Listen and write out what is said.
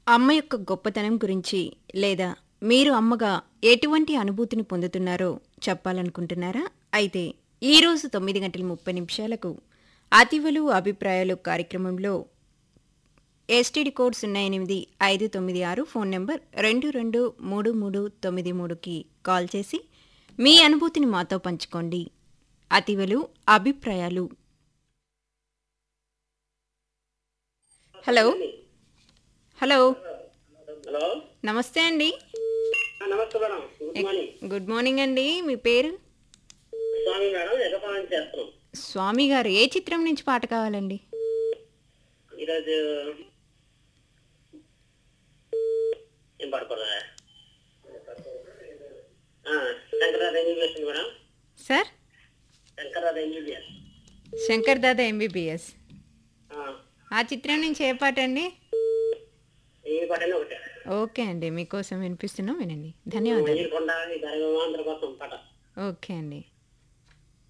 అమ్మ యొక్క గొప్పతనం గురించి లేదా మీరు అమ్మగా ఎటువంటి అనుభూతిని పొందుతున్నారో చెప్పాలనుకుంటున్నారా అయితే ఈరోజు తొమ్మిది గంటల ముప్పై నిమిషాలకు అతివలు అభిప్రాయాలు కార్యక్రమంలో ఎస్టీడీ కోడ్ సున్నా ఎనిమిది ఐదు తొమ్మిది ఆరు ఫోన్ నెంబర్ రెండు రెండు మూడు మూడు తొమ్మిది మూడుకి కాల్ చేసి మీ అనుభూతిని మాతో పంచుకోండి అతివలు అభిప్రాయాలు హలో హలో హలో నమస్తే అండి ఆ, నమస్తే madam good morning good morning అండి మీ పేరు స్వామి మేడం ఎగపాలన చేస్తున్నాం స్వామి గారు ఏ చిత్రం నుంచి పాట కావాలండి ఈరోజు ఏం పాడుకోరా Shankar Dada MBBS madam sir Shankar Dada MBBS Shankar Dada MBBS ఆ చిత్రం నుంచి ఏ పాట అండి ఏ పాటైనా ఒకటే ఓకే అండి మీకోసం వినిపిస్తున్నాం వినండి ధన్యవాదాలు కొండ ఈ గర్భమాంధ్ర కోసం పాట ఓకే అండి